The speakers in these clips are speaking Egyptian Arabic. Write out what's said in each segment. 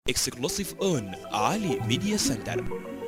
exclusive on Ali Media Center.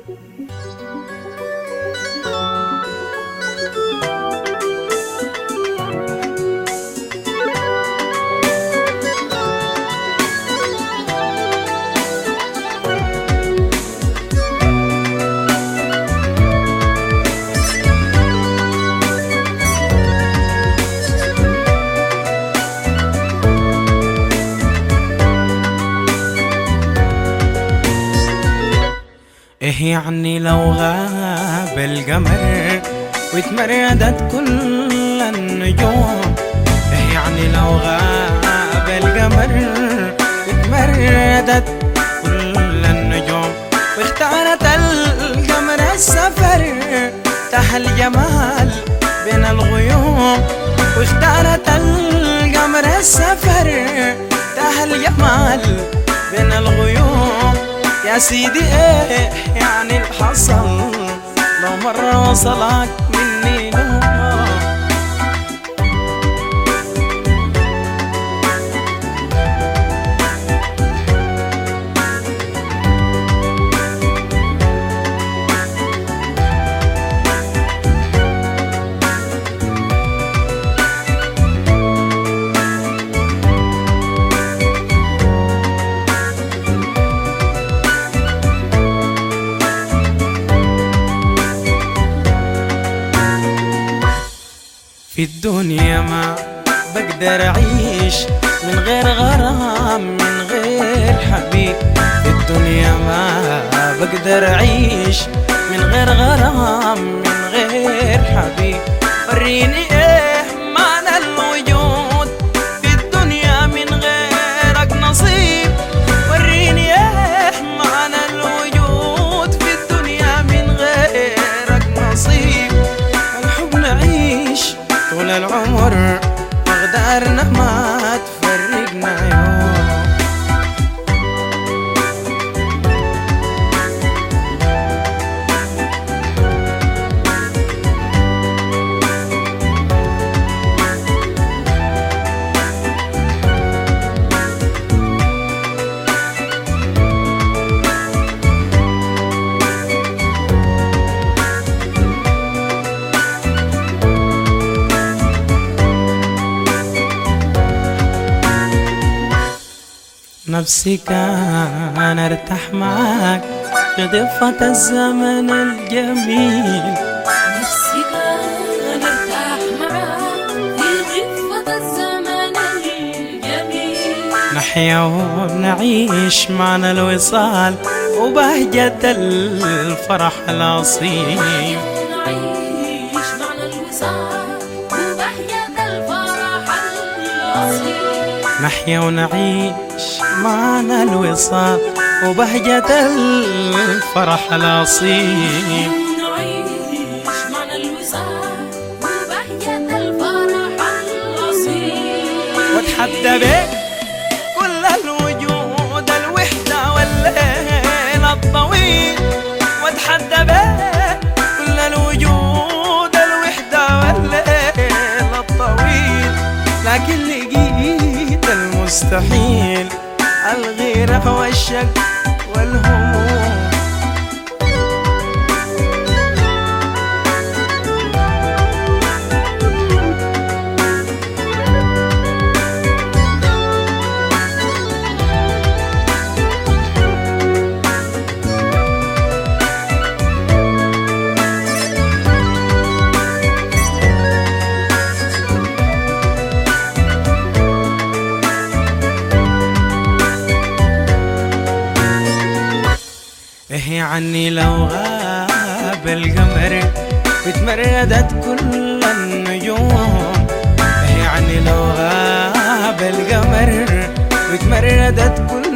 ايه يعني لو غاب القمر واتمردت كل النجوم ايه يعني لو غاب القمر واتمردت كل النجوم واختارت القمر السفر تحت الجمال بين الغيوم واختارت القمر السفر تحت الجمال بين الغيوم يا سيدي ايه يعني الحصل لو مرة وصلك مني نوم في الدنيا ما بقدر أعيش من غير غرام من غير حبيب في الدنيا ما بقدر أعيش من غير غرام من غير حبيب وريني إيه معنى الوجود في الدنيا من غيرك نصيب وريني إيه معنى الوجود في الدنيا من غيرك نصيب الحب نعيش طول العمر أقدارنا ما تفرقنا يوم نفسي كان ارتاح معاك في ضفة الزمن الجميل نفسي كان ارتاح معاك في غفة الزمن الجميل نحيا ونعيش معنا الوصال وبهجة الفرح الأصيل نعيش معنى الوصال وبهجة الفرح الأصيل نحيا ونعيش معنا الوصال وبهجة الفرح الأصيل نعيش معنى الوصال وبهجة الفرح الأصيل واتحدى بك كل الوجود الوحدة والليل الطويل واتحدى بك كل الوجود الوحدة والليل الطويل لكن لقيت المستحيل الغيرة والشك والهموم ايه عني لو غاب القمر واتمردت كل النجوم ايه يعني لو غاب القمر واتمردت كل